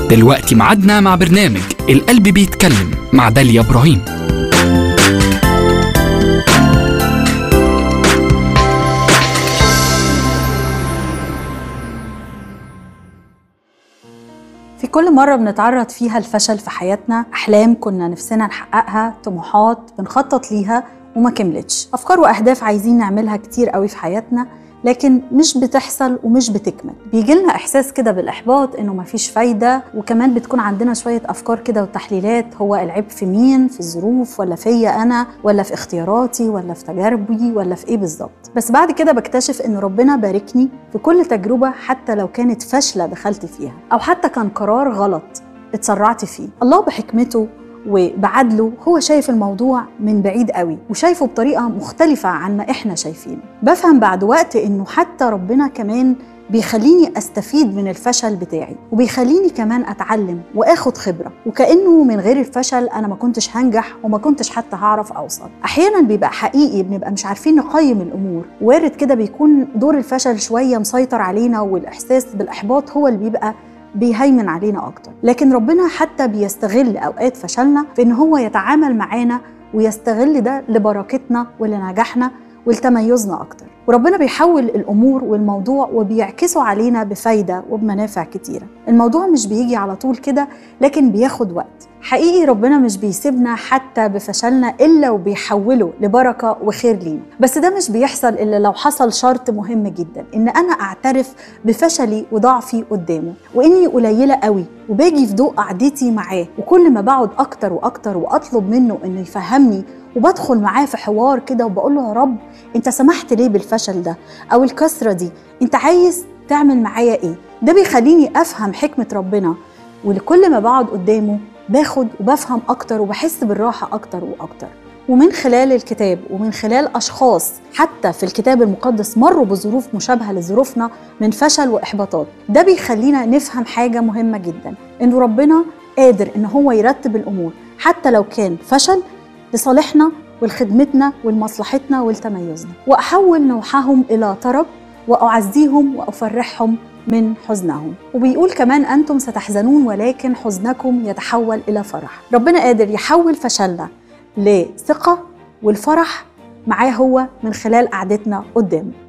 دلوقتي معادنا مع برنامج القلب بيتكلم مع داليا إبراهيم في كل مرة بنتعرض فيها الفشل في حياتنا أحلام كنا نفسنا نحققها طموحات بنخطط ليها وما كملتش أفكار وأهداف عايزين نعملها كتير قوي في حياتنا لكن مش بتحصل ومش بتكمل بيجي لنا إحساس كده بالإحباط إنه مفيش فايدة وكمان بتكون عندنا شوية أفكار كده وتحليلات هو العيب في مين في الظروف ولا فيا أنا ولا في اختياراتي ولا في تجاربي ولا في إيه بالظبط بس بعد كده بكتشف إن ربنا باركني في كل تجربة حتى لو كانت فاشلة دخلت فيها أو حتى كان قرار غلط اتسرعت فيه الله بحكمته وبعدله هو شايف الموضوع من بعيد قوي وشايفه بطريقة مختلفة عن ما احنا شايفينه بفهم بعد وقت انه حتى ربنا كمان بيخليني استفيد من الفشل بتاعي وبيخليني كمان اتعلم واخد خبره وكانه من غير الفشل انا ما كنتش هنجح وما كنتش حتى هعرف اوصل احيانا بيبقى حقيقي بنبقى مش عارفين نقيم الامور وارد كده بيكون دور الفشل شويه مسيطر علينا والاحساس بالاحباط هو اللي بيبقى بيهيمن علينا اكتر لكن ربنا حتى بيستغل اوقات فشلنا في ان هو يتعامل معانا ويستغل ده لبركتنا ولنجاحنا ولتميزنا اكتر وربنا بيحول الامور والموضوع وبيعكسه علينا بفايده وبمنافع كتيره الموضوع مش بيجي على طول كده لكن بياخد وقت حقيقي ربنا مش بيسيبنا حتى بفشلنا الا وبيحوله لبركه وخير لينا بس ده مش بيحصل الا لو حصل شرط مهم جدا ان انا اعترف بفشلي وضعفي قدامه واني قليله قوي وباجي في ضوء قعدتي معاه وكل ما بقعد اكتر واكتر واطلب منه انه يفهمني وبدخل معاه في حوار كده وبقول له يا رب انت سمحت ليه بالفشل ده او الكسره دي انت عايز تعمل معايا ايه ده بيخليني افهم حكمه ربنا ولكل ما بقعد قدامه باخد وبفهم اكتر وبحس بالراحه اكتر واكتر ومن خلال الكتاب ومن خلال اشخاص حتى في الكتاب المقدس مروا بظروف مشابهه لظروفنا من فشل واحباطات ده بيخلينا نفهم حاجه مهمه جدا انه ربنا قادر ان هو يرتب الامور حتى لو كان فشل لصالحنا ولخدمتنا ولمصلحتنا ولتميزنا واحول نوحهم الى طرب واعزيهم وافرحهم من حزنهم وبيقول كمان أنتم ستحزنون ولكن حزنكم يتحول إلى فرح ربنا قادر يحول فشلنا لثقة والفرح معاه هو من خلال قعدتنا قدامه